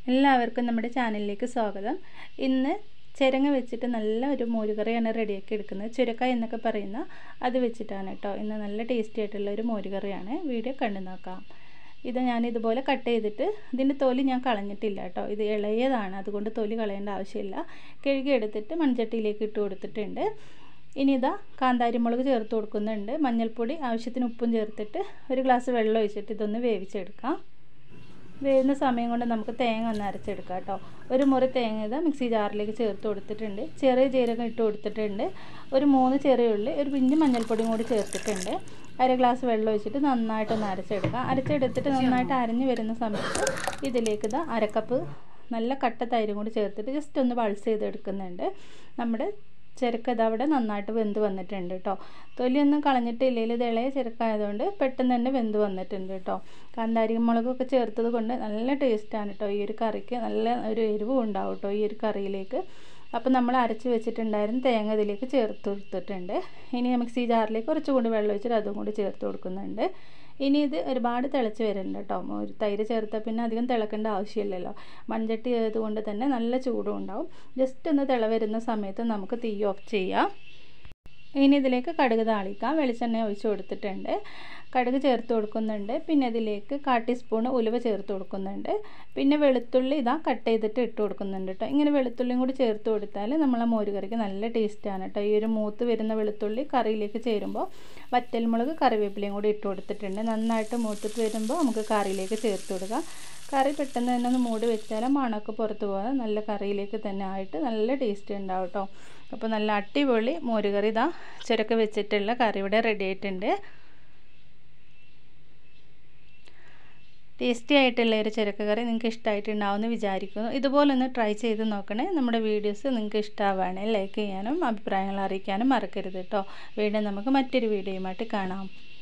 എല്ലാവർക്കും നമ്മുടെ ചാനലിലേക്ക് സ്വാഗതം ഇന്ന് ചിരങ്ങ വെച്ചിട്ട് നല്ല ഒരു മോരുകറിയാണ് റെഡിയാക്കി എടുക്കുന്നത് ചുരക്കായ എന്നൊക്കെ പറയുന്ന അത് വെച്ചിട്ടാണ് കേട്ടോ ഇന്ന് നല്ല ടേസ്റ്റി ആയിട്ടുള്ള ഒരു മോരുകറിയാണ് വീഡിയോ കണ്ടു നോക്കാം ഇത് ഞാൻ ഇതുപോലെ കട്ട് ചെയ്തിട്ട് ഇതിൻ്റെ തൊലി ഞാൻ കളഞ്ഞിട്ടില്ല കേട്ടോ ഇത് ഇളയതാണ് അതുകൊണ്ട് തൊലി കളയേണ്ട ആവശ്യമില്ല കഴുകി എടുത്തിട്ട് മൺചട്ടിയിലേക്ക് ഇട്ട് കൊടുത്തിട്ടുണ്ട് ഇനി ഇതാ കാന്താരിമുളക് ചേർത്ത് കൊടുക്കുന്നുണ്ട് മഞ്ഞൾപ്പൊടി ആവശ്യത്തിന് ഉപ്പും ചേർത്തിട്ട് ഒരു ഗ്ലാസ് വെള്ളം ഒഴിച്ചിട്ട് ഇതൊന്ന് വേവിച്ചെടുക്കാം വേവുന്ന സമയം കൊണ്ട് നമുക്ക് തേങ്ങ ഒന്ന് അരച്ചെടുക്കാം കേട്ടോ ഒരു മുറി തേങ്ങ ഇതാ മിക്സി ജാറിലേക്ക് ചേർത്ത് കൊടുത്തിട്ടുണ്ട് ചെറിയ ജീരകം ഇട്ട് കൊടുത്തിട്ടുണ്ട് ഒരു മൂന്ന് ചെറിയ ഉള്ളി ഒരു പിഞ്ച് മഞ്ഞൾപ്പൊടിയും കൂടി ചേർത്തിട്ടുണ്ട് അര ഗ്ലാസ് വെള്ളം ഒഴിച്ചിട്ട് നന്നായിട്ടൊന്ന് അരച്ചെടുക്കാം അരച്ചെടുത്തിട്ട് നന്നായിട്ട് അരഞ്ഞു വരുന്ന സമയത്ത് ഇതിലേക്ക് ഇതാ അരക്കപ്പ് നല്ല കട്ട തൈരും കൂടി ചേർത്തിട്ട് ജസ്റ്റ് ഒന്ന് പൾസ് ചെയ്തെടുക്കുന്നുണ്ട് നമ്മുടെ ചെറുക്ക അവിടെ നന്നായിട്ട് വെന്ത് വന്നിട്ടുണ്ട് കേട്ടോ തൊലിയൊന്നും കളഞ്ഞിട്ടില്ലെങ്കിൽ ഇത് ഇളയ ചെറുക്കായതുകൊണ്ട് പെട്ടെന്ന് തന്നെ വെന്ത് വന്നിട്ടുണ്ട് കേട്ടോ കാന്താരി മുളകൊക്കെ ചേർത്തത് കൊണ്ട് നല്ല ടേസ്റ്റാണ് കേട്ടോ ഈ ഒരു കറിക്ക് നല്ല ഒരു എരിവും ഉണ്ടാവും കേട്ടോ ഈ ഒരു കറിയിലേക്ക് അപ്പോൾ നമ്മൾ അരച്ച് വെച്ചിട്ടുണ്ടായിരുന്ന തേങ്ങ ഇതിലേക്ക് ചേർത്ത് കൊടുത്തിട്ടുണ്ട് ഇനി മിക്സി ജാറിലേക്ക് കുറച്ചുകൂടി വെള്ളം ഒഴിച്ചിട്ട് അതും കൂടി ചേർത്ത് കൊടുക്കുന്നുണ്ട് ഇനി ഇത് ഒരുപാട് തിളച്ച് വരുന്നുണ്ട് കേട്ടോ ഒരു തൈര് ചേർത്താൽ പിന്നെ അധികം തിളക്കേണ്ട ആവശ്യമില്ലല്ലോ മൺചട്ടി ആയതുകൊണ്ട് തന്നെ നല്ല ചൂടും ഉണ്ടാവും ജസ്റ്റ് ഒന്ന് തിള വരുന്ന സമയത്ത് നമുക്ക് തീ ഓഫ് ചെയ്യാം ഇനി ഇതിലേക്ക് കടുക് താളിക്കാം വെളിച്ചെണ്ണ ഒഴിച്ച് കൊടുത്തിട്ടുണ്ട് കടുക് ചേർത്ത് കൊടുക്കുന്നുണ്ട് പിന്നെ ഇതിലേക്ക് കാ ടീസ്പൂൺ ഉലുവ ചേർത്ത് കൊടുക്കുന്നുണ്ട് പിന്നെ വെളുത്തുള്ളി ഇതാ കട്ട് ചെയ്തിട്ട് ഇട്ട് കൊടുക്കുന്നുണ്ട് കേട്ടോ ഇങ്ങനെ വെളുത്തുള്ളിയും കൂടി ചേർത്ത് കൊടുത്താൽ നമ്മളെ മോരുകറിക്ക് നല്ല ടേസ്റ്റാണ് കേട്ടോ ഈ ഒരു മൂത്ത് വരുന്ന വെളുത്തുള്ളി കറിയിലേക്ക് ചേരുമ്പോൾ വറ്റൽമുളക് കറിവേപ്പിലയും കൂടി ഇട്ട് കൊടുത്തിട്ടുണ്ട് നന്നായിട്ട് മൂത്തിട്ട് വരുമ്പോൾ നമുക്ക് കറിയിലേക്ക് ചേർത്ത് കൊടുക്കാം കറി പെട്ടെന്ന് തന്നെ ഒന്ന് മൂടി വെച്ചാൽ മണമൊക്കെ പുറത്ത് പോകാതെ നല്ല കറിയിലേക്ക് തന്നെ ആയിട്ട് നല്ല ടേസ്റ്റ് ഉണ്ടാവും കേട്ടോ അപ്പോൾ നല്ല അടിപൊളി മോരുകറി ഇതാ ചുരക്ക വെച്ചിട്ടുള്ള കറി ഇവിടെ റെഡി ആയിട്ടുണ്ട് ടേസ്റ്റി ആയിട്ടുള്ള ഒരു ചുരക്ക കറി നിങ്ങൾക്ക് ഇഷ്ടമായിട്ടുണ്ടാവുമെന്ന് വിചാരിക്കുന്നു ഇതുപോലെ ഒന്ന് ട്രൈ ചെയ്ത് നോക്കണേ നമ്മുടെ വീഡിയോസ് നിങ്ങൾക്ക് ഇഷ്ടമാവുകയാണെങ്കിൽ ലൈക്ക് ചെയ്യാനും അഭിപ്രായങ്ങൾ അറിയിക്കാനും മറക്കരുത് കേട്ടോ വീണ്ടും നമുക്ക് മറ്റൊരു വീഡിയോയുമായിട്ട് കാണാം